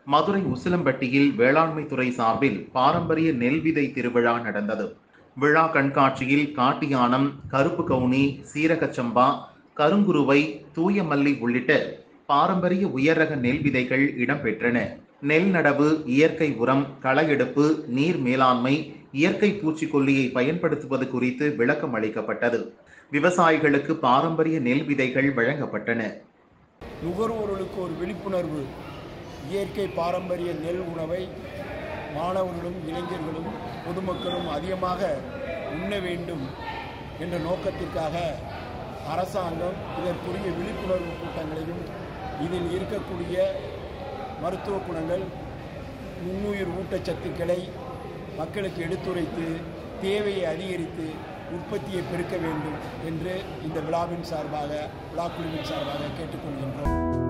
மதுரை உசிலம்பட்டியில் வேளாண்மை துறை சார்பில் பாரம்பரிய நெல் விதை திருவிழா நடந்தது விழா கண்காட்சியில் காட்டியானம் கருப்பு கவுனி சீரகச்சம்பா கருங்குருவை தூயமல்லி உள்ளிட்ட பாரம்பரிய உயர்ரக நெல் விதைகள் இடம்பெற்றன நெல் நடவு இயற்கை உரம் களஎடுப்பு நீர் மேலாண்மை இயற்கை பூச்சிக்கொல்லியை பயன்படுத்துவது குறித்து விளக்கம் அளிக்கப்பட்டது விவசாயிகளுக்கு பாரம்பரிய நெல் விதைகள் வழங்கப்பட்டன நுகர்வோர்களுக்கு ஒரு விழிப்புணர்வு இயற்கை பாரம்பரிய நெல் உணவை மாணவர்களும் இளைஞர்களும் பொதுமக்களும் அதிகமாக உண்ண வேண்டும் என்ற நோக்கத்திற்காக அரசாங்கம் இதற்குரிய விழிப்புணர்வு கூட்டங்களையும் இதில் இருக்கக்கூடிய மருத்துவ குணங்கள் நுண்ணுயிர் ஊட்டச்சத்துக்களை மக்களுக்கு எடுத்துரைத்து தேவையை அதிகரித்து உற்பத்தியை பெருக்க வேண்டும் என்று இந்த விழாவின் சார்பாக விழாக்குழுவின் சார்பாக கேட்டுக்கொள்கின்றோம்